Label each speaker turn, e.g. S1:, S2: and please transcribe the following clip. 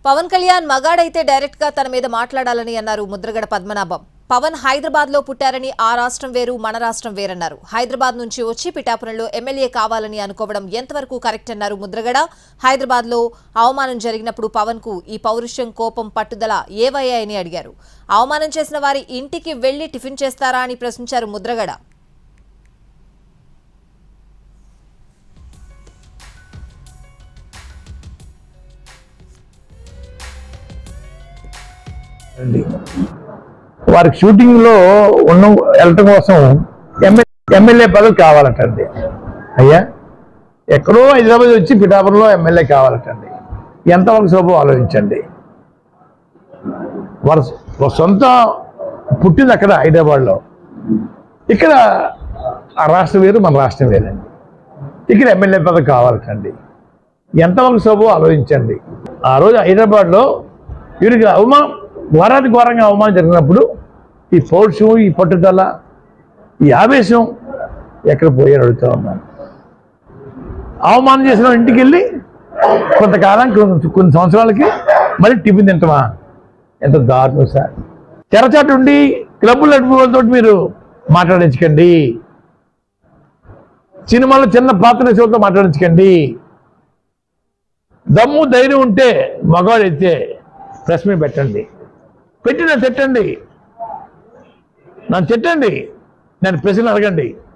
S1: Pawan Kalyan మగాడైతే direct గా తన మీద మాట్లాడాలని అన్నారు ముద్రగడ పద్మనాభం పవన్ హైదరాబాద్ లో పుట్టారని ఆ రాష్ట్రం వేరు మన రాష్ట్రం వేరన్నారు హైదరాబాద్ నుంచి వచ్చి పిఠాపురంలో ఎమ్మెల్యే కావాలని అనుకోవడం ఎంతవరకు కరెక్ట్ అన్నారు ముద్రగడ హైదరాబాద్ లో అవమానం జరిగినప్పుడు పవన్ కు ఈ పౌరుషం కోపం పట్టుదల ఏవయ్యాయని అడిగారు అవమానం చేసిన వారి ఇంటికి వెళ్లి టిఫిన్ చేస్తారా అని ప్రశ్నించారు ముద్రగడ
S2: అండి వారికి షూటింగ్లో ఉన్న వెళ్ళటం కోసం ఎమ్మెల్యే ఎమ్మెల్యే పదవి కావాలటండి అయ్యా ఎక్కడో హైదరాబాద్ వచ్చి పిఠాపురంలో ఎమ్మెల్యే కావాలటండి ఎంతవరకు శోభం ఆలోచించండి వారు వారి సొంత పుట్టింది అక్కడ హైదరాబాద్లో ఇక్కడ ఆ రాష్ట్రం వేరు మన రాష్ట్రం వేరండి ఇక్కడ ఎమ్మెల్యే పదవి కావాలటండి ఎంతవరకు శోభం ఆలోచించండి ఆ రోజు హైదరాబాద్లో వీరికి అవమానం ఘోరాది ఘోరంగా అవమానం జరిగినప్పుడు ఈ పౌరుషం ఈ పట్టుదల ఈ ఆవేశం ఎక్కడ పోయారు అడుగుతూ ఉన్నాను అవమానం చేసిన ఇంటికి వెళ్ళి కొంతకాలం కొన్ని కొన్ని సంవత్సరాలకి మళ్ళీ టిఫిన్ తింటామా ఎంత దారుణం సార్ తెరచాటు ఉండి క్లబ్బులు నడిపేవాళ్ళతో మీరు మాట్లాడించకండి సినిమాలో చిన్న పాత్ర వేసేవాళ్ళతో మాట్లాడించకండి దమ్ము ధైర్యం ఉంటే మగవాడైతే ప్రెస్ మీద పెట్టండి పెట్టి నన్ను తిట్టండి నన్ను తిట్టండి నేను ప్రశ్నలు అడగండి